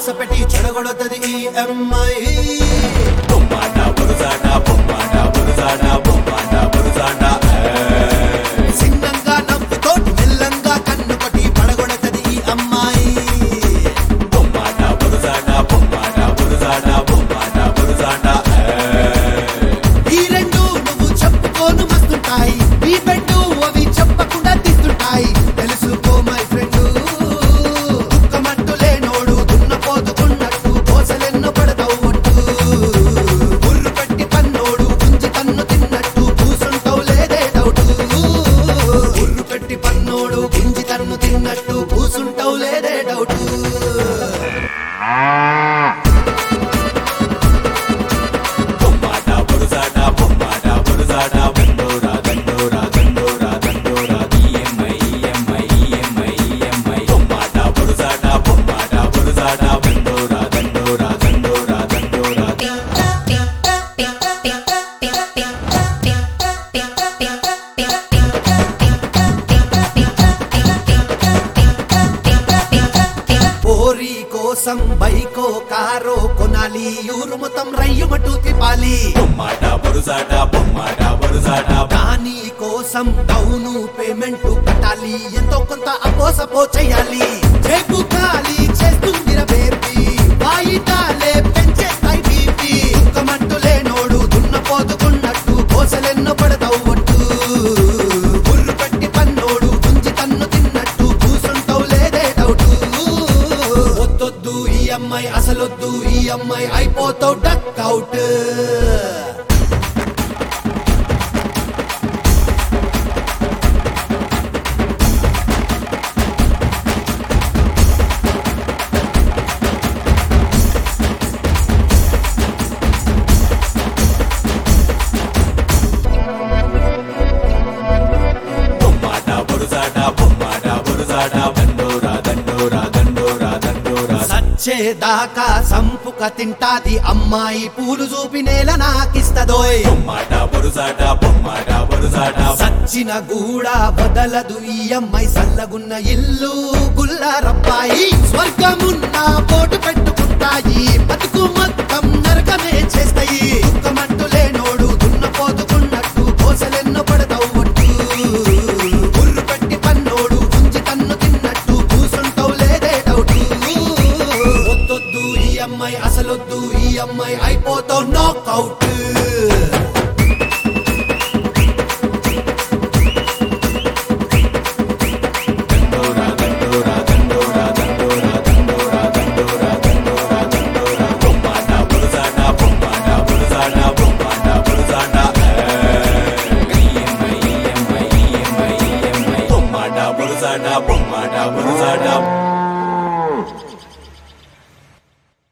ఆశ పెట్టి చెడగొడుతుంది ఈ అమ్మాయి బొమ్మాట బురుజాట బొమ్మాట బురుజాట బొమ్మాట బురుజాట సిన్నంగా నవ్వుతోటి మెల్లంగా కన్ను కొట్టి పడగొడుతుంది ఈ అమ్మాయి బొమ్మాట బురుజాట బొమ్మాట బురుజాట బొమ్మాట బురుజాట ఈ రెండు నువ్వు చెప్పుకోను మస్తుంటాయి ఈ బెడ్డు అవి చెప్పకుండా తిస్తుంటాయి తెలుసుకో మై ఫ్రెండ్ దుఃఖమంటూ లేనోడు దున్నపోతుకున్నట్టు కోసలెన్నో పడతావు ఒట్టు గుర్రు పెట్టి పన్నోడు గుంజి తన్ను తిన్నట్టు కూసుంటావు లేదే డౌట్ గుర్రు పెట్టి పన్నోడు గుంజి తన్ను తిన్నట్టు కూసుంటావు లేదే డౌట్ బొమ్మాట బురుజాట బొమ్మాట బురుజాట దండోరా దండోరా దండోరా దండోరా ఈఎంఐ ఈఎంఐ ఈఎంఐ ఈఎంఐ బొమ్మాట బురుజాట బొమ్మాట బురుజాట దండోరా దండోరా దండోరా దండోరా పోరి కోసం బైకో కారో కొనాలి ఊరు మొత్తం రయ్యుమటు తిపాలి బొమ్మాట బురుజాట బొమ్మాట బురుజాట దాని కోసం డౌను పేమెంట్ కట్టాలి ఎంతో కొంత అపోసపో చేయాలి జేబు ఖాళీ చేస్తుంది బేబీ వాయిదాలే పెంచేస్తాయి బీపీ దుఃఖమంటూ లేనోడు దున్నపోతుకున్నట్టు కోసలెన్నో పడతావు ఒట్టు గుర్రు పెట్టి పన్నోడు గుంజి తన్ను తిన్నట్టు కూసుంటావు లేదే డౌటు వద్దొద్దు ఈ అమ్మాయి అసలొద్దు ఈ అమ్మాయి అయిపోతావు డక్ అవుట్ బొమ్మాట బురుజాట బొమ్మాట బురుజాట దండోరా దండోరా దండోరా దండోరా సచ్చేదాకా సంపుక తింటాది అమ్మాయి పూలు చూపి నేల నాకిస్తదోయ్ బొమ్మాట బురుజాట బొమ్మాట బురుజాట సచ్చిన గూడా బదలదు ఈ అమ్మాయి సల్లగున్న ఇల్లు గుల్ల రబ్బాయి స్వర్గమున్న పోటు పెట్టుకుంటాయి బతుకు మొత్తం నరకమే చేస్తాయి దుఃఖమంటూ లేనోడు దున్నపోతుకున్నట్టు కోసలెన్నో పడతావు ఒట్టు గుర్రు పెట్టి పన్నోడు గుంజి తన్ను తిన్నట్టు కూసుంటావు లేదే డౌట్ వద్దొద్దు ఈ అమ్మాయి అసలొద్దు ఈ అమ్మాయి అయిపోతావు నాకౌట్